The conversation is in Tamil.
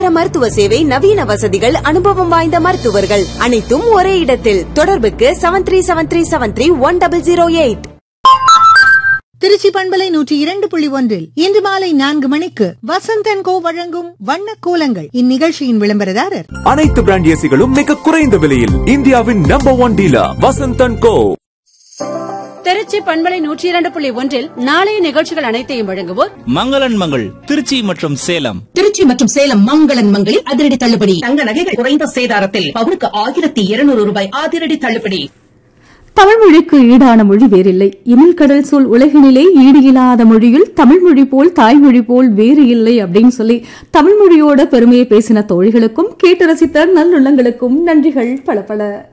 மருத்துவ சேவை நவீன வசதிகள் அனுபவம் வாய்ந்த மருத்துவர்கள் அனைத்தும் ஒரே இடத்தில் தொடர்புக்கு seven three seven three seven three one double zero eight Trichy பண்பலை நூற்றி இரண்டு புள்ளி ஒன்றில் இன்று மாலை நான்கு மணிக்கு வசந்தன் கோ வழங்கும் வண்ண கோலங்கள் இந்நிகழ்ச்சியின் விளம்பரதாரர் அனைத்து பிராண்ட் ஏசிகளும் மிக குறைந்த விலையில் இந்தியாவின் number one dealer Vasanthan co Trichy பண்பலை நூற்றி இரண்டு புள்ளி ஒன்றில் நாளைய நிகழ்ச்சிகள் அனைத்தையும் வழங்குவோர் மங்களன் மங்கள் திருச்சி மற்றும் சேலம் திருச்சி மற்றும் சேலம் மங்களன் மங்களில் அதிரடி தள்ளுபடி தங்க நகைகள் குறைந்த சேதாரத்தில் பவுனுக்கு ஆயிரத்தி இருநூறு ரூபாய் அதிரடி தள்ளுபடி தமிழ் மொழிக்கு ஈடான மொழி வேறில்லை இனில் கடல் சூழ் உலகினிலே ஈடு இல்லாத மொழியில் தமிழ் மொழி போல் தாய்மொழி போல் வேறு இல்லை அப்படின்னு சொல்லி தமிழ் மொழியோட பெருமையை பேசின தோழிகளுக்கும் கேட்டு ரசித்த நல்லுள்ளங்களுக்கும் நன்றிகள் பல பல